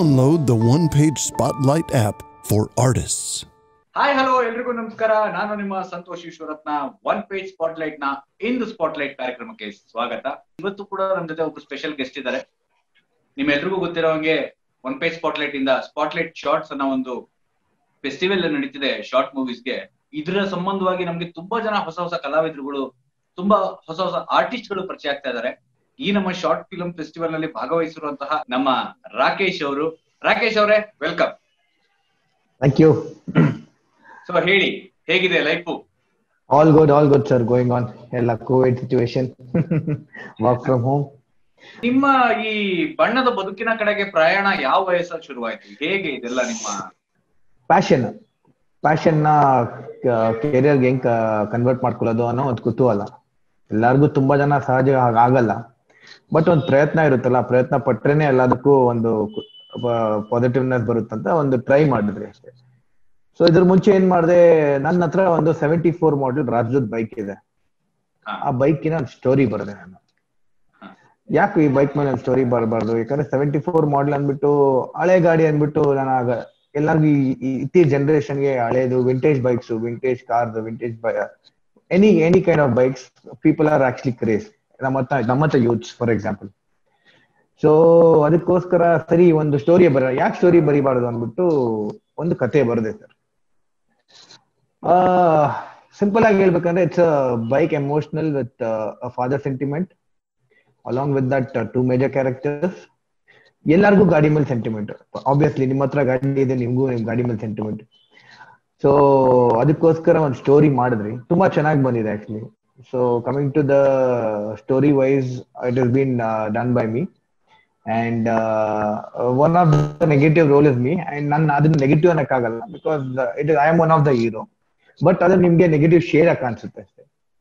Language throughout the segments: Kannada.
Download the one page Spotlight app for artists. Hi hello ಎಲ್ರಿಗೂ ನಮಸ್ಕಾರ ನಾನು ನಿಮ್ಮ ಸಂತೋಷ್ ಈಶ್ವರತ್ನ ಒನ್ ಪೇಜ್ ಸ್ಪಾಟ್ಲೈಟ್ ನ ಇಂದು ಸ್ಪಾಟ್ಲೈಟ್ ಕಾರ್ಯಕ್ರಮಕ್ಕೆ ಸ್ವಾಗತ ಇವತ್ತು ಕೂಡ ನಮ್ಮ ಜೊತೆ ಒಬ್ರು ಸ್ಪೆಷಲ್ ಗೆಸ್ಟ್ ಇದ್ದಾರೆ ನಿಮ್ಮೆಲ್ರಿಗೂ ಗೊತ್ತಿರೋ ಹಂಗೆ ಒನ್ ಪೇಜ್ ಸ್ಪಾಟ್ಲೈಟ್ ಇಂದ ಸ್ಪಾಟ್ಲೈಟ್ ಶಾರ್ಟ್ಸ್ ಅನ್ನೋ ಒಂದು ಫೆಸ್ಟಿವಲ್ ನಡೀತಿದೆ ಶಾರ್ಟ್ ಮೂವೀಸ್ಗೆ ಇದರ ಸಂಬಂಧವಾಗಿ ನಮ್ಗೆ ತುಂಬಾ ಜನ ಹೊಸ ಹೊಸ ಕಲಾವಿದರುಗಳು ತುಂಬಾ ಹೊಸ ಹೊಸ ಆರ್ಟಿಸ್ಟ್ ಗಳು ಪರಿಚಯ ಆಗ್ತಾ ಇದ್ದಾರೆ ಈ ನಮ್ಮ ಶಾರ್ಟ್ ಫಿಲ್ಮ್ ಫೆಸ್ಟಿವಲ್ ನಲ್ಲಿ ಭಾಗವಹಿಸಿರುವಂತಹ ನಮ್ಮ ರಾಕೇಶ್ ಅವರು ರಾಕೇಶ್ ಅವರೇ ವೆಲ್ಕಮ್ Thank you. ಸೊ ಹೇಳಿ ಹೇಗಿದೆ life All good, all good, sir. Going on. Ella COVID situation. Work from home. ನಿಮ್ಮ ಈ ಬಣ್ಣದ ಬದುಕಿನ ಕಡೆಗೆ ಪ್ರಯಾಣ ಯಾವ ವಯಸ್ಸಲ್ಲಿ ಶುರುವಾಯ್ತು ಹೇಗೆ ಇದೆಲ್ಲ ನಿಮ್ಮ ಪ್ಯಾಷನ್ ಪ್ಯಾಷನ್ ನ ಕೆರಿಯರ್ಗೆ ಹೆಂಗ್ ಕನ್ವರ್ಟ್ ಮಾಡ್ಕೊಳ್ಳೋದು ಅನ್ನೋ ಒಂದು ಕುತೂಹಲ ಎಲ್ಲಾರ್ಗು ತುಂಬಾ ಜನ ಸಹಜ ಹಾಗ್ ಆಗಲ್ಲ ಬಟ್ ಒಂದು ಪ್ರಯತ್ನ ಇರುತ್ತಲ್ಲ ಪ್ರಯತ್ನ ಪಟ್ರೇನೆ ಎಲ್ಲದಕ್ಕೂ ಒಂದು ಪಾಸಿಟಿವ್ನೆಸ್ ಬರುತ್ತಂತ ಒಂದು ಟ್ರೈ ಮಾಡಿದ್ರಿ ಅಷ್ಟೇ ಸೊ ಇದ್ರ ಮುಂಚೆ ಏನ್ ಮಾಡಿದೆ ನನ್ನ ಹತ್ರ ಒಂದು seventy four model Rajdoot bike ಇದೆ ಹಾ. ಆ ಬೈಕಿನ ಸ್ಟೋರಿ ಬರದೆ ನಾನು ಹಾ. ಯಾಕೆ ಈ ಬೈಕ್ ಮೇಲೆ ಸ್ಟೋರಿ ಬರಬಾರ್ದು ಯಾಕಂದ್ರೆ ಸೆವೆಂಟಿ ಫೋರ್ ಮಾಡೆಲ್ ಅಂದ್ಬಿಟ್ಟು ಹಳೆ ಗಾಡಿ ಅಂದ್ಬಿಟ್ಟು ನಾನು ಆಗ ಎಲ್ಲರಿಗೂ ಇತ್ತೀಚ ಜನರೇಷನ್ಗೆ ಹಳೇದು vintage bikes vintage cars vintage any any kind of bikes people are actually craze ನಮ್ಮ ಹತ್ರ ನಮ್ಮ ಹತ್ರ ಯೂತ್ಸ್ ಫಾರ್ ಎಕ್ಸಾಂಪಲ್ ಸೊ ಅದಕ್ಕೋಸ್ಕರ ಸರಿ ಒಂದು ಸ್ಟೋರಿ ಬರ ಯಾಕೆ ಸ್ಟೋರಿ ಬರಿಬಾರ್ದು ಅಂದ್ಬಿಟ್ಟು ಒಂದು ಕತೆ ಬರದೆ ಸರ್ ಸಿಂಪಲ್ ಆಗಿ ಹೇಳ್ಬೇಕಂದ್ರೆ it's bike emotional with father sentiment along with that two major characters ಎಲ್ಲರಿಗೂ ಗಾಡಿ ಮೇಲೆ ಸೆಂಟಿಮೆಂಟ್ ಆಬ್ವಿಯಸ್ಲಿ ನಿಮ್ಮ ಹತ್ರ ಗಾಡಿ ಇದೆ ನಿಮ್ಗೂ ನಿಮ್ ಗಾಡಿ ಮೇಲೆ ಸೆಂಟಿಮೆಂಟ್ ಸೊ ಅದಕ್ಕೋಸ್ಕರ ಒಂದು ಸ್ಟೋರಿ ಮಾಡಿದ್ರಿ ತುಂಬಾ ಚೆನ್ನಾಗಿ ಬಂದಿದೆ actually so coming to the story wise it is been done by me and one of the negative role is me and ನನ್ನ ಅದನ್ನ ನೆಗೆಟಿವ್ ಅನ್ನಕ್ಕಾಗಲ್ಲ because it is I am one of the hero but ಅದು ನಿಮ್ಗೆ ನೆಗೆಟಿವ್ ಶೇಡ್ ಆಗಿ ಕಾಣಿಸುತ್ತೆ ಅಷ್ಟೇ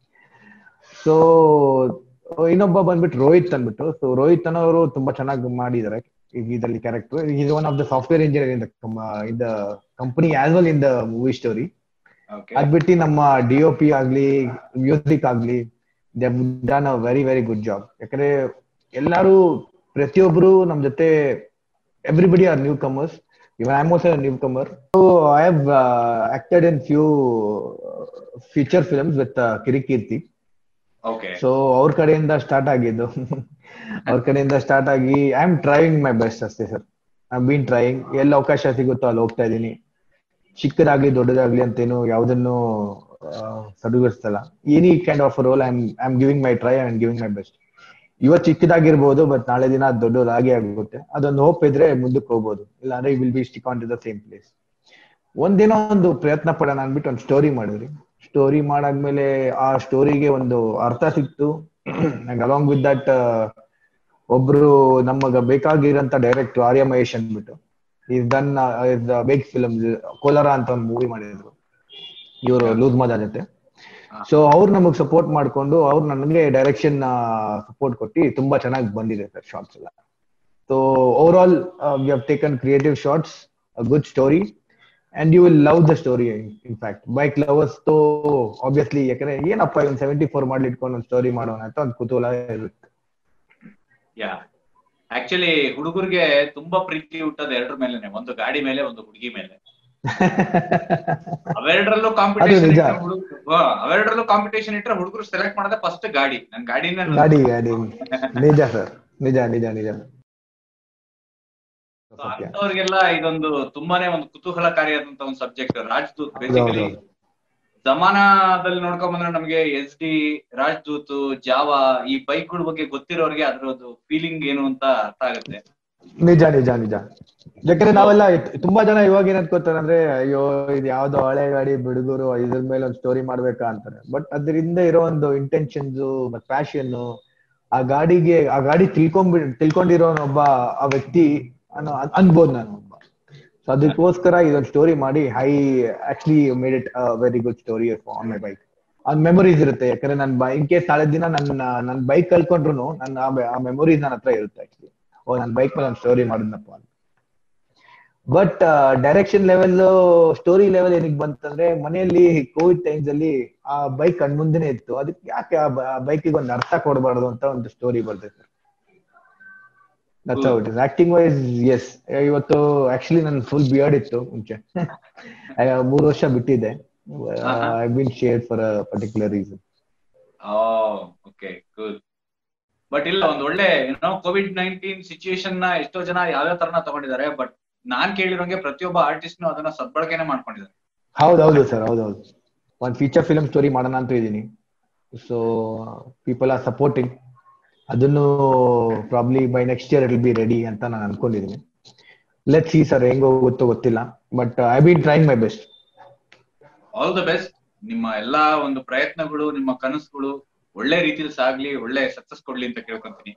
ಸೊ ಇನ್ನೊಬ್ಬ ಬಂದ್ಬಿಟ್ಟು ರೋಹಿತ್ ಅಂದ್ಬಿಟ್ಟು ಸೊ ರೋಹಿತ್ ಅನ್ನೋರು ತುಂಬಾ ಚೆನ್ನಾಗಿ ಮಾಡಿದ್ದಾರೆ ಇದರಲ್ಲಿ character is one of the software engineer in in the company as well in the movie story okay ಅದ್ ಬಿಟ್ಟು ನಮ್ಮ ಡಿ ಒ ಪಿ ಆಗ್ಲಿ ಮ್ಯೂಸಿಕ್ ಆಗ್ಲಿ they done a very very good job ಯಾಕಂದ್ರೆ ಎಲ್ಲಾರು ಪ್ರತಿಯೊಬ್ರು ನಮ್ ಜೊತೆ everybody are newcomers even I also newcomer so I have acted in few feature films with Kirik Keerthi okay so ಅವ್ರ ಕಡೆಯಿಂದ ಸ್ಟಾರ್ಟ್ ಆಗಿದ್ದು ಅವ್ರ ಕಡೆಯಿಂದ ಸ್ಟಾರ್ಟ್ ಆಗಿ I am trying my best ಅಷ್ಟೇ ಸರ್ ಐ ಬೀನ್ ಟ್ರೈಯಿಂಗ್ ಎಲ್ಲಿ ಅವಕಾಶ ಸಿಗುತ್ತೋ ಅಲ್ಲಿ ಹೋಗ್ತಾ ಇದ್ದೀನಿ ಚಿಕ್ಕದಾಗ್ಲಿ ದೊಡ್ಡದಾಗ್ಲಿ ಅಂತೇನು ಯಾವ್ದನ್ನು ಸಡುಗರಿಸ್ತಲ್ಲ any kind of role I am giving my try and giving my best ಇವತ್ತು ಚಿಕ್ಕದಾಗಿರ್ಬೋದು ಬಟ್ ನಾಳೆ ದಿನ ಅದು ದೊಡ್ಡದಾಗಿ ಆಗುತ್ತೆ ಅದೊಂದು ಹೋಪ್ ಇದ್ರೆ ಮುಂದಕ್ಕೆ ಹೋಗ್ಬೋದು ಇಲ್ಲಾಂದ್ರೆ will be stick on to the same place ಒಂದಿನ ಒಂದು ಪ್ರಯತ್ನ ಪಡೋಣ ಅಂದ್ಬಿಟ್ಟು ಒಂದು ಸ್ಟೋರಿ ಮಾಡಿದ್ರಿ ಸ್ಟೋರಿ ಮಾಡಾದ್ಮೇಲೆ ಆ ಸ್ಟೋರಿಗೆ ಒಂದು ಅರ್ಥ ಸಿಕ್ತು ಅಂಡ್ ಅಲಾಂಗ್ ವಿತ್ ದಟ್ ಒಬ್ರು ನಮಗ ಬೇಕಾಗಿರೋಂತ ಡೈರೆಕ್ಟರ್ ಆರ್ಯ ಮಹೇಶ್ ಅಂದ್ಬಿಟ್ಟು is done is big film Kolara ಅಂತ ಒಂದು ಮೂವಿ ಮಾಡಿದ್ರು ಇವರು ಲೂಸ್ ಮಜಾ ಜೊತೆ ಸೊ ಅವ್ರು ನಮಗ್ ಸಪೋರ್ಟ್ ಮಾಡ್ಕೊಂಡು ಅವ್ರು ನನಗೆ ಡೈರೆಕ್ಷನ್ ಸಪೋರ್ಟ್ ಕೊಟ್ಟು ತುಂಬಾ ಚೆನ್ನಾಗಿ ಬಂದಿದೆ ಸರ್ ಶಾರ್ಟ್ಸ್ ಎಲ್ಲ so overall we have taken creative shorts good story and you will love the story in fact bike lovers though obviously ಯಾಕಂದ್ರೆ ಏನಪ್ಪ ಒಂದು ಸೆವೆಂಟಿ ಫೋರ್ ಮಾಡ್ಲಿ ಇಟ್ಕೊಂಡು ಒಂದು ಸ್ಟೋರಿ ಮಾಡೋಣ ಅಂತ ಒಂದು ಕುತೂಹಲ ಇರುತ್ತೆ ಯಾ ಆಕ್ಚುಲಿ ಹುಡುಗರಿಗೆ ತುಂಬಾ ಪ್ರೀತಿ ಹುಟ್ಟೋದು ಎರಡರ ಮೇಲೆನೆ ಒಂದು ಗಾಡಿ ಮೇಲೆ ಒಂದು ಹುಡುಗಿ ಮೇಲೆ ಅವೆರಡರಲ್ಲೂ ಕಾಂಪಿಟೇಷನ್ ನಿಜ. ಅವೆರಡರಲ್ಲೂ ಕಾಂಪಿಟೇಷನ್ ಇಟ್ರೆ ಹುಡುಗರು ಸೆಲೆಕ್ಟ್ ಮಾಡೋದೇ ಫಸ್ಟ್ ಗಾಡಿ ನನ್ ಗಾಡಿನ ಗಾಡಿ ಗಾಡಿ ನಿಜ ಸರ್ ನಿಜ ನಿಜ ನಿಜ ಸತ್ಯ ಅಂತವ್ರಿಗೆಲ್ಲ ಇದೊಂದು ತುಂಬಾನೇ ಒಂದು ಕುತೂಹಲಕಾರಿಯಾದಂತ ಒಂದು ಸಬ್ಜೆಕ್ಟ್ ರಾಜದೂತ್ ಹೌದು, ಬೇಸಿಕಲಿ ಹೌದು. ಜಮಾನದಲ್ಲಿ ನೋಡ್ಕೊಂಡ್ ಬಂದ್ರೆ ನಮಗೆ ಎಸ್ ಡಿ ರಾಜದೂತ್ ಜಾವಾ ಈ ಬೈಕ್ಗಳ ಬಗ್ಗೆ ಗೊತ್ತಿರೋರಿಗೆ ಅದ್ರದ್ದು ಫೀಲಿಂಗ್ ಏನು ಅಂತ ಅರ್ಥ ಆಗುತ್ತೆ ನಿಜ ನಿಜ ನಿಜ ಯಾಕಂದ್ರೆ ನಾವೆಲ್ಲ ಇತ್- ತುಂಬಾ ಜನ ಇವಾಗ ಏನ್ ಅನ್ಕೋತಾರೆ ಅಂದ್ರೆ ಅಯ್ಯೋ ಇದು ಯಾವ್ದೋ ಹಳೆ ಗಾಡಿ ಬಿಡುಗರು ಇದ್ರ ಮೇಲೆ ಒಂದು ಸ್ಟೋರಿ ಮಾಡ್ಬೇಕಾ ಅಂತಾರೆ ಬಟ್ ಅದರಿಂದ ಇರೋ ಒಂದು ಇಂಟೆನ್ಷನ್ಸ್ ಮತ್ತೆ ಪ್ಯಾಷನ್ ಆ ಗಾಡಿಗೆ ಆ ಗಾಡಿ ತಿಳ್ಕೊಂಡ್ ತಿಳ್ಕೊಂಡಿರೋ ಒಬ್ಬ ಆ ವ್ಯಕ್ತಿ ಅನ್ನೋ ಅನ್- ಅನ್ಬೋದು ನಾನು ಒಬ್ಬ ಸೊ ಅದಕ್ಕೋಸ್ಕರ ಇದೊಂದು ಸ್ಟೋರಿ ಮಾಡಿ I actually made it very good story on my bike ಆ ಮೆಮೊರೀಸ್ ಇರುತ್ತೆ ಯಾಕಂದ್ರೆ ನನ್ ಇನ್ ಕೇಸ್ ನಾಳೆ ದಿನ ನನ್ನ ನನ್ ಬೈಕ್ ಕಳ್ಕೊಂಡ್ರು ನನ್ನ ಆ ಮೆಮೊರೀಸ್ ನನ್ನ ಹತ್ರ ಇರುತ್ತೆ ಆಕ್ಚುಲಿ ಓ ನನ್ ಬೈಕ್ ಮೇಲೆ ಒಂದು ಸ್ಟೋರಿ ಮಾಡಿದ್ನಪ್ಪ ಅಂತ but direction level story level ಏನಿಗೆ ಬಂತಂದ್ರೆ ಮನೆಯಲ್ಲಿ ಕೋವಿಡ್ ಟೈಮ್ಸ್ ಅಲ್ಲಿ ಆ ಬೈಕ್ ಕಣ್ಮುಂದೆನೆ ಇತ್ತು ಅದಕ್ಕೆ ಯಾಕೆ ಆ ಬೈಕಿಗೆ ಒಂದು ಅರ್ಥ ಕೊಡಬಾರ್ದು ಅಂತ ಒಂದು ಸ್ಟೋರಿ ಬರ್ತೈತೆ that's how it is acting wise yes ಇವತ್ತು ಆಕ್ಚುಲಿ ನನ್ ಫುಲ್ ಬಿಯರ್ಡ್ ಇತ್ತು ಮುಂಚೆ ಮೂರು ವರ್ಷ ಬಿಟ್ಟಿದ್ದೆ I been share for a particular reason okay good but ಇಲ್ಲ ಒಂದ್ ಒಳ್ಳೆ ಏನೋ ಕೋವಿಡ್ ನೈನ್ಟೀನ್ ಸಿಚುಯೇಷನ್ ನ ಎಷ್ಟೋ ಜನ ಯಾವ್ಯಾವ ತರನ ತಗೊಂಡಿದ್ದಾರೆ ಬಟ್ ನಾನ್ ಕೇಳಿರೋಂಗೆ ಪ್ರತಿಯೊಬ್ಬ ಆರ್ಟಿಸ್ಟ್ ಅದನ್ನ ಸದ್ಬಳಕೆನೆ ಮಾಡ್ಕೊಂಡಿದ್ದಾರೆ ಹೌದೌದು ಸರ್ ಹೌದೌದು ಒಂದ್ ಫೀಚರ್ ಫಿಲ್ಮ್ ಸ್ಟೋರಿ ಮಾಡೋಣ ಅಂತ ಇದೀನಿ ಸೊ ಪೀಪಲ್ ಆರ್ ಸಪೋರ್ಟಿಂಗ್ ಅದನ್ನು probably by next year it be ready ಅಂತ ನಾನು ಅನ್ಕೊಂಡಿದೀನಿ ಲೆಟ್ ಸಿ ಸರ್ ಹೆಂಗ್ ಹೋಗುತ್ತೋ ಗೊತ್ತಿಲ್ಲ but I been trying my best all the best ನಿಮ್ಮ ಎಲ್ಲಾ ಒಂದು ಪ್ರಯತ್ನಗಳು ನಿಮ್ಮ ಕನಸುಗಳು ಒಳ್ಳೆ ರೀತಿಯಲ್ಲಿ ಸಾಗ್ಲಿ ಒಳ್ಳೆ ಸಕ್ಸಸ್ ಕೊಡ್ಲಿ ಅಂತ ಕೇಳ್ಕೊಂತೀನಿ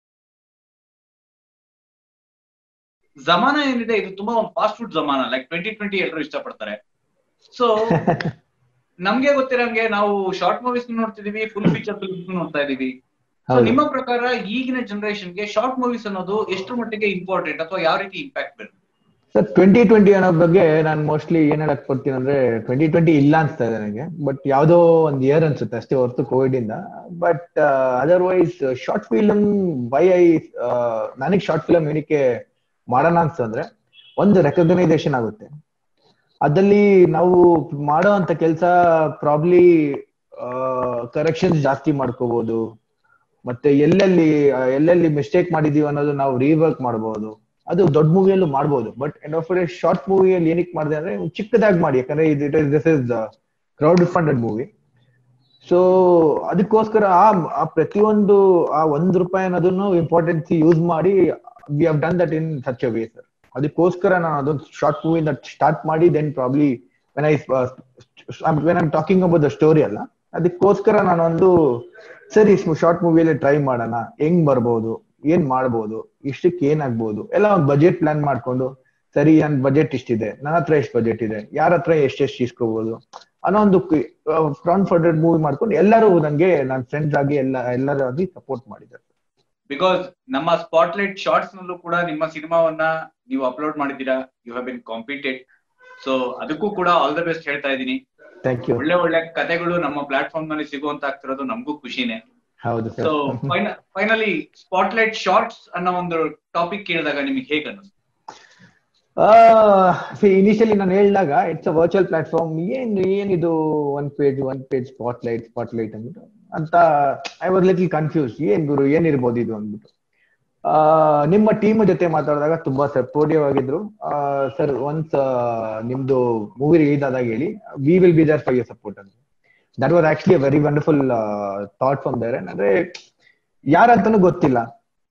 ಜಮಾನ ಏನಿದೆ ಇದು ತುಂಬಾ ಒಂದು ಫಾಸ್ಟ್ ಫುಡ್ ಜಮಾನ ಲೈಕ್ ಟ್ವೆಂಟಿ ಟ್ವೆಂಟಿ ಎಲ್ಲರೂ ಇಷ್ಟಪಡ್ತಾರೆ ಸೊ ನಮ್ಗೆ ಗೊತ್ತಿರಂಗೆ ನಾವು ಶಾರ್ಟ್ ಮೂವೀಸ್ ನೋಡ್ತಿದೀವಿ ಫುಲ್ ಫೀಚರ್ ಫಿಲ್ಮ್ಸ್ ನೋಡ್ತಾ ಇದೀವಿ So, ಹೌದು. ನಿಮ್ಮ ಪ್ರಕಾರ ಈಗಿನ ಜನರೇಷನ್ ಗೆ ಶಾರ್ಟ್ ಮೂವೀಸ್ ಅನ್ನೋದು ಎಷ್ಟು ಮಟ್ಟಿಗೆ ಇಂಪಾರ್ಟೆಂಟ್ ಅಥವಾ ಯಾವ ರೀತಿ ಇಂಪ್ಯಾಕ್ಟ್ ಬೀರುತ್ತೆ ಸರ್ ಟ್ವೆಂಟಿ ಟ್ವೆಂಟಿ ಅನ್ನೋ ಬಗ್ಗೆ ನಾನು ಮೋಸ್ಟ್ಲಿ ಏನ್ ಹೇಳಕ್ ಕೊಡ್ತೀನಿ ಅಂದ್ರೆ ಟ್ವೆಂಟಿ ಟ್ವೆಂಟಿ ಇಲ್ಲ ಅನ್ಸ್ತಾ ಇದೆ ನನಗೆ ಬಟ್ ಯಾವ್ದೋ ಒಂದ್ ಇಯರ್ ಅನ್ಸುತ್ತೆ ಅಷ್ಟೇ ಹೊರತು ಕೋವಿಡ್ ಇಂದ but otherwise short film by I ನನಗೆ ಶಾರ್ಟ್ ಫಿಲಮ್ ಏನಕ್ಕೆ ಮಾಡೋಣ ಅನ್ಸ್ತಂದ್ರೆ ಒಂದು ರೆಕಗ್ನೈಸೇಷನ್ ಆಗುತ್ತೆ ಅದಲ್ಲಿ ನಾವು ಮಾಡೋ ಅಂತ ಕೆಲಸ ಪ್ರಾಬ್ಲಿ ಕರೆಕ್ಷನ್ಸ್ ಜಾಸ್ತಿ ಮಾಡ್ಕೋಬಹುದು ಮತ್ತೆ ಎಲ್ಲೆಲ್ಲಿ ಆ, ಎಲ್ಲೆಲ್ಲಿ ಮಿಸ್ಟೇಕ್ ಮಾಡಿದೀವಿ ಅನ್ನೋದು ನಾವು ರೀವರ್ಕ್ ಮಾಡಬಹುದು ಅದು ದೊಡ್ಡ ಮೂವಿಯಲ್ಲೂ ಮಾಡ್ಬೋದು but end of day short ಮೂವಿಯಲ್ಲಿ ಏನಕ್ಕೆ ಮಾಡಿದೆ ಅಂದ್ರೆ ಒಂದ್ ಚಿಕ್ಕದಾಗಿ ಮಾಡಿ ಯಾಕಂದ್ರೆ ಇದು this is crowd funded movie so ಅದಕ್ಕೋಸ್ಕರ ಆ ಆ ಪ್ರತಿಯೊಂದು ಆ ಒಂದ್ ರೂಪಾಯಿ ಅನ್ನೋದನ್ನು ಇಂಪಾರ್ಟೆನ್ಸ್ ಯೂಸ್ ಮಾಡಿ we have done that in such a way sir ಅದಕ್ಕೋಸ್ಕರ ನಾನು ಅದೊಂದು ಶಾರ್ಟ್ ಮೂವಿ ಸ್ಟಾರ್ಟ್ ಮಾಡಿ then probably when I when I'm talking about the story ಅಲ್ಲ ಅದಕ್ಕೋಸ್ಕರ ನಾನೊಂದು ಸರಿ ಶಾರ್ಟ್ ಮೂವಿಯಲ್ಲಿ ಟ್ರೈ ಮಾಡೋಣ ಹೆಂಗ್ ಬರ್ಬೋದು ಏನ್ ಮಾಡ್ಬೋದು ಇಷ್ಟಕ್ಕೆ ಏನಾಗ್ಬೋದು ಎಲ್ಲ ಒಂದು ಬಜೆಟ್ ಪ್ಲಾನ್ ಮಾಡ್ಕೊಂಡು ಸರಿ ನನ್ ಬಜೆಟ್ ಇಷ್ಟಿದೆ ನನ್ನ ಹತ್ರ ಎಷ್ಟು ಬಜೆಟ್ ಇದೆ ಯಾರ ಹತ್ರ ಎಷ್ಟೆಷ್ಟು ಇಸ್ಕೋಬಹುದು ಅನ್ನೋ ಒಂದು ಕಾನ್ಫಿಡೆಂಟ್ ಮೂವಿ ಮಾಡ್ಕೊಂಡು ಎಲ್ಲರೂ ನಂಗೆ ನನ್ನ ಫ್ರೆಂಡ್ಸ್ ಆಗಿ ಎಲ್ಲ ಎಲ್ಲರೂ ಆಗಿ ಸಪೋರ್ಟ್ ಮಾಡಿದ್ದಾರೆ ಬಿಕಾಸ್ ನಮ್ಮ ಸ್ಪಾಟ್ಲೈಟ್ ಶಾರ್ಟ್ಸ್ ನಲ್ಲೂ ಕೂಡ ನಿಮ್ಮ ಸಿನಿಮಾವನ್ನ ನೀವು ಅಪ್ಲೋಡ್ ಮಾಡಿದ್ದೀರಾ you have been competed so ಅದಕ್ಕೂ ಕೂಡ ಆಲ್ ದ ಬೆಸ್ಟ್ ಹೇಳ್ತಾ ಇದ್ದೀನಿ ಥ್ಯಾಂಕ್ ಯು ಒಳ್ಳೆ ಒಳ್ಳೆ ಕಥೆಗಳು ನಮ್ಮ ಪ್ಲಾಟ್ಫಾರ್ಮ್ ನಲ್ಲಿ ಸಿಗುವಂತ ಆಗ್ತಿರೋದು ನಮಗೂ ಖುಷಿನೇ ಹೌದು so sir finally spotlight shorts ಅನ್ನೋ ಒಂದು ಟಾಪಿಕ್ ಕೇಳಿದಾಗ ನಿಮಗೆ ಹೇಗೆ ಅನ್ನಿಸ್ತು ಇನಿಷಿಯಲಿ ನಾನು ಹೇಳಿದಾಗ ಇಟ್ಸ್ ಅ ವರ್ಚುವಲ್ ಪ್ಲಾಟ್ಫಾರ್ಮ್ ಏನ್ ಏನಿದು one page one page spotlight spotlight ಅಂದ್ಬಿಟ್ಟು ಅಂತ ಐ ವಾಸ್ ಲಿಟಲ್ ಕನ್ಫ್ಯೂಸ್ ಏನ್ ಗುರು ಏನಿರ್ಬೋದು ಇದು ಅಂದ್ಬಿಟ್ಟು ಆ, ನಿಮ್ಮ ಟೀಮ್ ಜೊತೆ ಮಾತಾಡಿದಾಗ ತುಂಬಾ ಸಪೋರ್ಟಿವ್ ಆಗಿದ್ರು ಸರ್ ಒನ್ಸ್ ನಿಮ್ದು ಮೂವಿ ರಿಲೀಸ್ ಆದಾಗ ಹೇಳಿ we will be there for your support ಅಂತ that was actually a very wonderful thought from there ಅಂದ್ರೆ ಯಾರಂತನೂ ಗೊತ್ತಿಲ್ಲ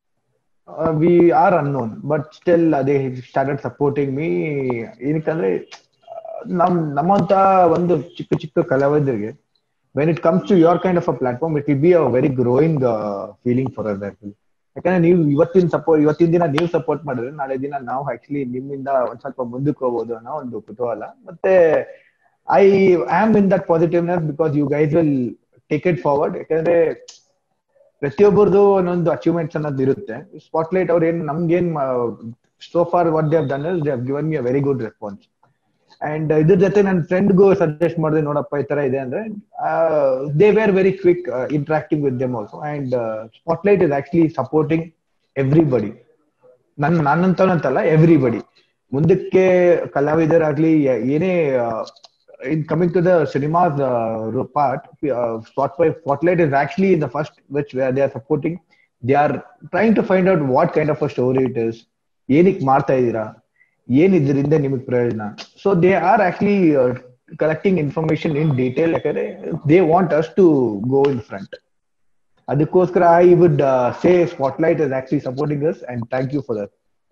we are unknown but still ಅದೇ ಸ್ಟಾರ್ಟೆಡ್ ಸಪೋರ್ಟಿಂಗ್ ಮೀ ಏನಕ್ಕಂದ್ರೆ ನಮ್ ನಮ್ಮಂತ ಒಂದು ಚಿಕ್ಕ ಚಿಕ್ಕ ಕಲಾವಿದರಿಗೆ when it comes to your kind of a platform it will be a very growing feeling for us actually ಯಾಕಂದ್ರೆ ನೀವು ಇವತ್ತಿನ ಸಪೋರ್ಟ್ ಇವತ್ತಿನ ದಿನ ನೀವು ಸಪೋರ್ಟ್ ಮಾಡಿದ್ರೆ ನಾಳೆ ದಿನ ನಾವು ಆಕ್ಚುಲಿ ನಿಮ್ಮಿಂದ ಒಂದ್ ಸ್ವಲ್ಪ ಮುಂದಕ್ಕೆ ಹೋಗ್ಬೋದು ಅನ್ನೋ ಒಂದು ಕುತೂಹಲ ಮತ್ತೆ I am in that positiveness because you guys will take it forward ಯಾಕಂದ್ರೆ ಪ್ರತಿಯೊಬ್ಬರದು ಒಂದೊಂದು ಅಚೀವ್ಮೆಂಟ್ಸ್ ಅನ್ನೋದು ಇರುತ್ತೆ ಸ್ಪಾಟ್ಲೈಟ್ ಅವ್ರು ಏನ್ ನಮ್ಗೇನ್ so for what they done they have given me a very good response and ಇದ್ರ ಜೊತೆ ನನ್ನ ಫ್ರೆಂಡ್ಗೂ ಸಜೆಸ್ಟ್ ಮಾಡಿದೆ ನೋಡಪ್ಪ ಈ ತರ ಇದೆ ಅಂದ್ರೆ they were very quick interacting with them also and spotlight is actually supporting everybody ನನ್ ನನ್ನಂತವನಂತಲ್ಲ ಎವ್ರಿಬಡಿ ಮುಂದಕ್ಕೆ ಕಲಾವಿದರಾಗ್ಲಿ ಯ- ಏನೇ in coming to the cinemas part spotlight is actually the first which they are supporting they are trying to find out what kind of a story it is ಏನಕ್ಕೆ ಮಾಡ್ತಾ ಇದ್ದೀರಾ ಏನ್ ಇದರಿಂದ ನಿಮಗೆ ಪ್ರಯೋಜನ so they are actually collecting information in detail ಯಾಕಂದ್ರೆ they want us to go in front ಅದಕ್ಕೋಸ್ಕರ I would say spotlight is actually supporting us and thank you for that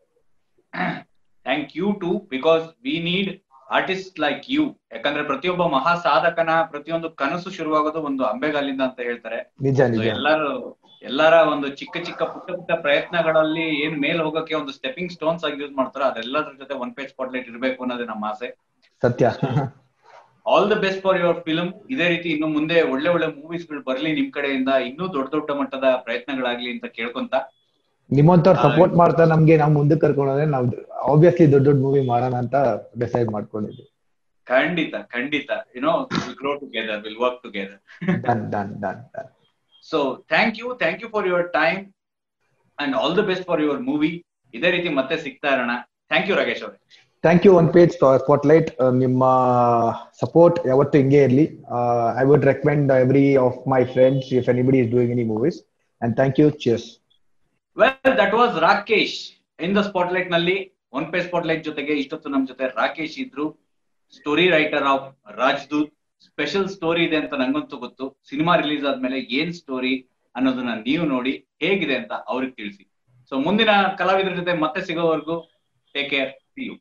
thank you too because we need artist like you ಯಾಕಂದ್ರೆ ಪ್ರತಿಯೊಬ್ಬ ಮಹಾ ಸಾಧಕನ ಪ್ರತಿಯೊಂದು ಕನಸು ಶುರುವಾಗೋದು ಒಂದು ಅಂಬೆಗಾಲಿಂದ ಅಂತ ಹೇಳ್ತಾರೆ ನಿಜ So, ನಿಜ ಎಲ್ಲರೂ ಎಲ್ಲರ ಒಂದು ಚಿಕ್ಕ ಚಿಕ್ಕ ಪುಟ್ಟ ಪುಟ್ಟ ಪ್ರಯತ್ನಗಳಲ್ಲಿ ಏನ್ ಮೇಲ್ ಹೋಗಕ್ಕೆ ಒಂದು ಸ್ಟೆಪಿಂಗ್ ಸ್ಟೋನ್ಸ್ ಆಗಿ ಯೂಸ್ ಮಾಡ್ತಾರೋ ಅದೆಲ್ಲದ್ರ ಜೊತೆ ಒನ್ ಪೇಜ್ ಸ್ಪಾಟ್ಲೈಟ್ ಇರಬೇಕು ಅನ್ನೋದೇ ನಮ್ಮ ಆಸೆ ಸತ್ಯ all the best for your film ಇದೇ ರೀತಿ ಇನ್ನು ಮುಂದೆ ಒಳ್ಳೆ ಒಳ್ಳೆ ಮೂವೀಸ್ ಗಳು ಬರ್ಲಿ ನಿಮ್ ಕಡೆಯಿಂದ ಇನ್ನೂ ದೊಡ್ಡ ದೊಡ್ಡ ಮಟ್ಟದ ಪ್ರಯತ್ನಗಳಾಗ್ಲಿ ಅಂತ ಕೇಳ್ಕೊಂತ ನಿಮ್ಮಂತವ್ರು ಸಪೋರ್ಟ್ ಮಾಡ್ತಾ ನಮ್ಗೆ ನಾವು ಮುಂದಕ್ಕೆ ಕರ್ಕೊಂಡು ಹೋದ್ರೆ ನಾವು ಆಬ್ವಿಯಸ್ಲಿ ದೊಡ್ಡ ದೊಡ್ಡ ಮೂವಿ ಮಾಡೋಣ ಅಂತ ಡಿಸೈಡ್ ಮಾಡ್ಕೊಂಡಿದ್ವಿ ಖಂಡಿತ ಖಂಡಿತ you know will grow together will work together done done done done so thank you thank you for your time and all the best for your movie ಇದೇ ರೀತಿ ಮತ್ತೆ ಸಿಗ್ತಾ ಇರೋಣ ಥ್ಯಾಂಕ್ ಯು ರಾಕೇಶ್ ಅವರೇ thank you one page spotlight ನಿಮ್ಮ ಸಪೋರ್ಟ್ ಯಾವತ್ತು ಹಿಂಗೆ ಇರಲಿ I would recommend every of my friends if anybody is doing any movies and thank you cheers well that was Rakesh in the spotlight ನಲ್ಲಿ ಒನ್ ಪೇ ಸ್ಪಾಟ್ಲೈಟ್ ಜೊತೆಗೆ ಇಷ್ಟೊತ್ತು ನಮ್ ಜೊತೆ ರಾಕೇಶ್ ಇದ್ರು story writer of Rajdoot special story ಇದೆ ಅಂತ ನಂಗಂತೂ ಗೊತ್ತು ಸಿನಿಮಾ ರಿಲೀಸ್ ಆದ್ಮೇಲೆ ಏನ್ ಸ್ಟೋರಿ ಅನ್ನೋದನ್ನ ನೀವು ನೋಡಿ ಹೇಗಿದೆ ಅಂತ ಅವ್ರಿಗೆ ತಿಳಿಸಿ ಸೊ ಮುಂದಿನ ಕಲಾವಿದರ ಜೊತೆ ಮತ್ತೆ ಸಿಗೋವರೆಗೂ take care see you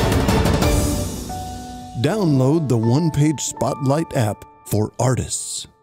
Download the One Page Spotlight app for artists.